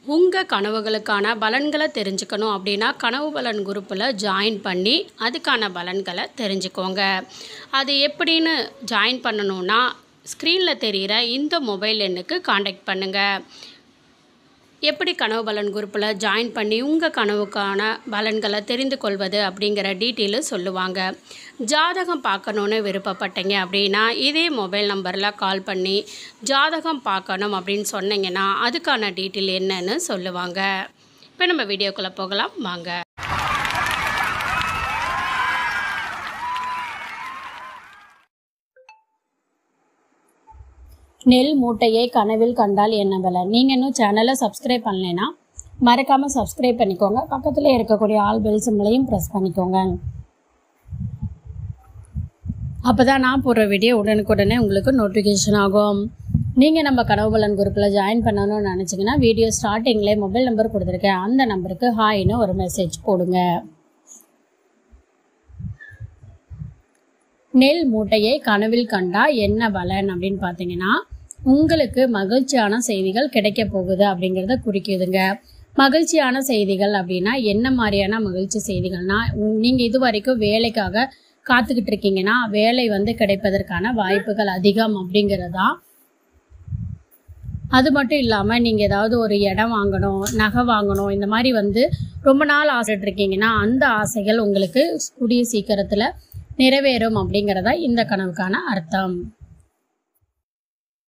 உங்கள் கனவுகளுக்கான பலன்களை தெரிஞ்சுக்கணும் அப்படின்னா கனவு பலன் குரூப்பில் ஜாயின் பண்ணி அதுக்கான பலன்களை தெரிஞ்சுக்கோங்க அது எப்படின்னு ஜாயின் பண்ணணுன்னா ஸ்க்ரீனில் தெரிகிற இந்த மொபைல் எண்ணுக்கு காண்டாக்ட் பண்ணுங்கள் எப்படி கனவு பலன் குரூப்பில் ஜாயின் பண்ணி உங்கள் கனவுக்கான பலன்களை தெரிந்து கொள்வது அப்படிங்கிற டீட்டெயிலு சொல்லுவாங்க ஜாதகம் பார்க்கணுன்னு விருப்பப்பட்டீங்க அப்படின்னா இதே மொபைல் நம்பரில் கால் பண்ணி ஜாதகம் பார்க்கணும் அப்படின்னு சொன்னீங்கன்னா அதுக்கான டீட்டெயில் என்னன்னு சொல்லுவாங்க இப்போ நம்ம வீடியோக்குள்ளே போகலாம் வாங்க நெல் மூட்டையை கனவில் கண்டால் என்ன பலன் நீங்கள் இன்னும் சேனலை சப்ஸ்கிரைப் பண்ணலைன்னா மறக்காமல் சப்ஸ்கிரைப் பண்ணிக்கோங்க பக்கத்தில் இருக்கக்கூடிய ஆல் பெல் சிம்பிளையும் ப்ரெஸ் பண்ணிக்கோங்க அப்போ தான் நான் போடுற வீடியோ உடனுக்குடனே உங்களுக்கு நோட்டிஃபிகேஷன் ஆகும் நீங்கள் நம்ம கனவு பலன் குரூப்பில் ஜாயின் பண்ணணும்னு நினச்சிங்கன்னா வீடியோ ஸ்டார்டிங்லேயே மொபைல் நம்பர் கொடுத்துருக்கேன் அந்த நம்பருக்கு ஹாய்னு ஒரு மெசேஜ் போடுங்க நெல் மூட்டையை கனவில் கண்டா என்ன பலன் அப்படின்னு பார்த்தீங்கன்னா உங்களுக்கு மகிழ்ச்சியான செய்திகள் கிடைக்க போகுது அப்படிங்கிறத குறிக்குதுங்க மகிழ்ச்சியான செய்திகள் அப்படின்னா என்ன மாதிரியான மகிழ்ச்சி செய்திகள்னா உம், நீங்க இது வரைக்கும் வேலைக்காக காத்துக்கிட்டு இருக்கீங்கன்னா வேலை வந்து கிடைப்பதற்கான வாய்ப்புகள் அதிகம் அப்படிங்கிறதா அது மட்டும் இல்லாமல் நீங்கள் ஏதாவது ஒரு இடம் வாங்கணும் நகை வாங்கணும் இந்த மாதிரி வந்து ரொம்ப நாள் ஆசைட்டு இருக்கீங்கன்னா அந்த ஆசைகள் உங்களுக்கு கூடிய சீக்கிரத்தில் நிறைவேறும் அப்படிங்கிறதா இந்த கனவுக்கான அர்த்தம்